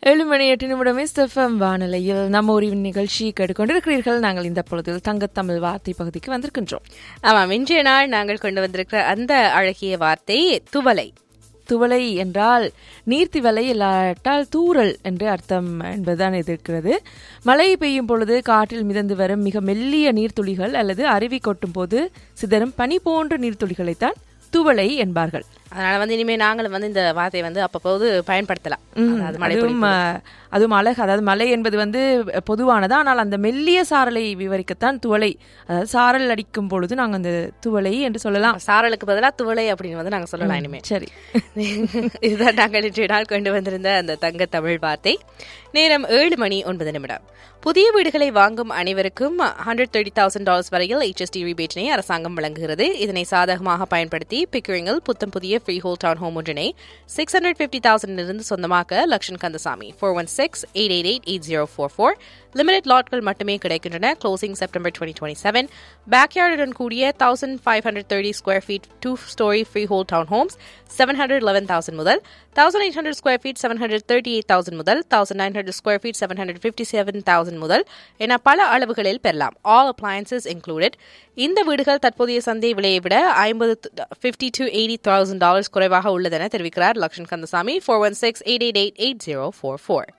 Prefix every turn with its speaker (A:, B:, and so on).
A: ஏழு மணி எட்டு நிமிடம் எஸ்எஃப்எம் வானிலையில் நம்ம ஒரு நிகழ்ச்சி கேட்டுக்கொண்டிருக்கிறீர்கள் நாங்கள் இந்த பொழுதில் தங்கத்தமிழ் வார்த்தை பகுதிக்கு வந்திருக்கின்றோம்
B: ஆமாம் இன்றைய நாள் நாங்கள் கொண்டு வந்திருக்கிற அந்த அழகிய வார்த்தை துவலை
A: துவலை என்றால் நீர்த்திவலை இல்லாட்டால் தூறல் என்று அர்த்தம் என்பதுதான் இருக்கிறது மழை பெய்யும் பொழுது காற்றில் மிதந்து வரும் மிக மெல்லிய நீர்த்துளிகள் அல்லது அருவி கொட்டும் போது சிதறும் பனி போன்ற நீர்த்துளிகளைத்தான் துவளை என்பார்கள்
B: அதனால வந்து இனிமே நாங்களும் வந்து இந்த வார்த்தையை வந்து அப்பப்போது பயன்படுத்தலாம் அதாவது மழை
A: அதுவும் அஹ், அதுவும் அழகு அதாவது மலை என்பது வந்து பொதுவானது ஆனால் அந்த மெல்லிய சாரலை விவரிக்கத்தான் துவளை அதாவது சாரல் அடிக்கும் பொழுது நாங்கள் அந்த துவளை என்று சொல்லலாம்
B: சாரலுக்கு பதிலா துவலை அப்படின்னு வந்து நாங்க சொல்லலாம் இனிமே
A: சரி
B: இதுதான் நாங்கள் இன்றைய நாள் கொண்டு வந்திருந்த அந்த தங்க தமிழ் வார்த்தை நேரம் ஏழு மணி ஒன்பது நிமிடம் புதிய வீடுகளை வாங்கும் அனைவருக்கும் ஹண்ட்ரட் தேர்ட்டி தௌசண்ட் டாலர்ஸ் வரையில் ஹெச்எஸ்டி ரிபேட்டினை அரசாங்கம் வழங்குகிறது இதனை சாதகமாக பயன்படுத்தி பிக்கரிங்கில் புத்தம் புதிய ஃப்ரீ ஹோல் டவுன் ஹோம் ஒன்றினை சிக்ஸ் ஹண்ட்ரட் ஃபிஃப்டி தௌசண்டிலிருந்து சொந்தமாக்க Lakshan Kandasamy four one six eight eight eight eight zero four four limited லாட்கள் மட்டுமே கிடைக்கின்றன closing September twenty twenty seven பேக்யார்டுடன் கூடிய thousand five hundred thirty square feet two story freehold town homes seven hundred eleven thousand முதல் thousand eight hundred square feet seven hundred thirty eight thousand முதல் thousand nine hundred square feet seven hundred fifty seven thousand முதல் என பல அளவுகளில் பெறலாம் all appliances included இந்த வீடுகள் தற்போதைய சந்தை விலையை விட ஐம்பது fifty to eighty thousand dollars குறைவாக உள்ளதென தெரிவிக்கிறார் Lakshman Kandasamy four one six eight eight eight eight zero four four